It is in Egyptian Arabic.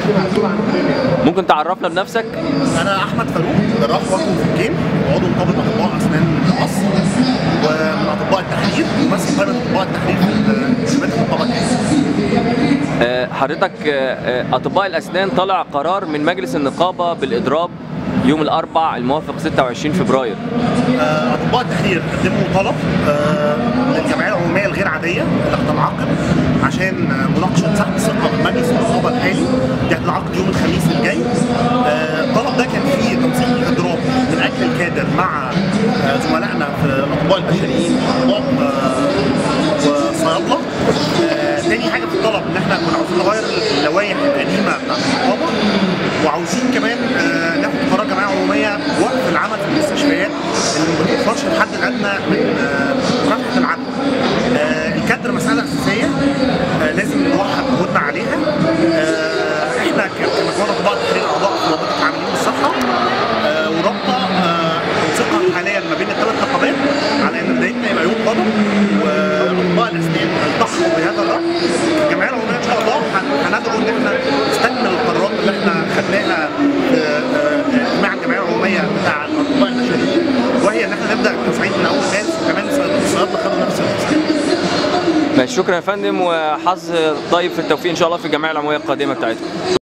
ممكن تعرفنا بنفسك انا احمد فاروق جراح وجه في الجيم وعضو نقابه اطباء اسنان مصر ومن اطباء التحرير وممثل قائمه اطباء التحرير في شبكه النقابه الجايه آه، حضرتك آه، آه، اطباء الاسنان طلع قرار من مجلس النقابه بالاضراب يوم الاربع الموافق 26 فبراير آه، اطباء التحرير قدموا طلب آه، للجمعيه العموميه الغير عاديه اللي هتنعقد عشان آه، مناقشه سحب الثقه من مجلس النقابه الحالي دي هتنعقد يوم الخميس الجاي آه، الطلب ده كان فيه تنسيق اضراب من اجل الكادر مع آه، زملائنا في الاطباء البشريين واطباء آه، وصيادله آه، تاني حاجه في الطلب ان احنا كنا عاوزين نغير اللوائح القديمه بتاعت النقابه وعاوزين كمان آه، ناخد قرار جمعيه عموميه بوقف العمل في المستشفيات اللي ما بتوفرش الحد الادنى من آه، مكافحه العدوى. آه، الكادر مساله اساسيه آه، لازم نوحد جهودنا عليها. آه، احنا ك- كمجموعه اطباء تحرير اعضاء في رابطه العاملين بالصحه آه، ورابطه آه، تنسيقها حاليا ما بين الثلاث نقابات على ان بدايتنا يبقى يوم قدم واطباء الاسنان التحقوا بهذا الراي. الجمعيه العموميه ان شاء الله هن- هندعو ان احنا نستكمل القرارات اللي احنا خدناها في آه، اجتماع الجمعيه العموميه بتاع الاطباء البشريين وهي ان احنا نبدا التصعيد من اول ناس وكمان الصيادله خدوا نفس التصعيد. ماشي شكرا يا فندم وحظ طيب في التوفيق ان شاء الله في الجمعيه العموميه القادمه بتاعتكم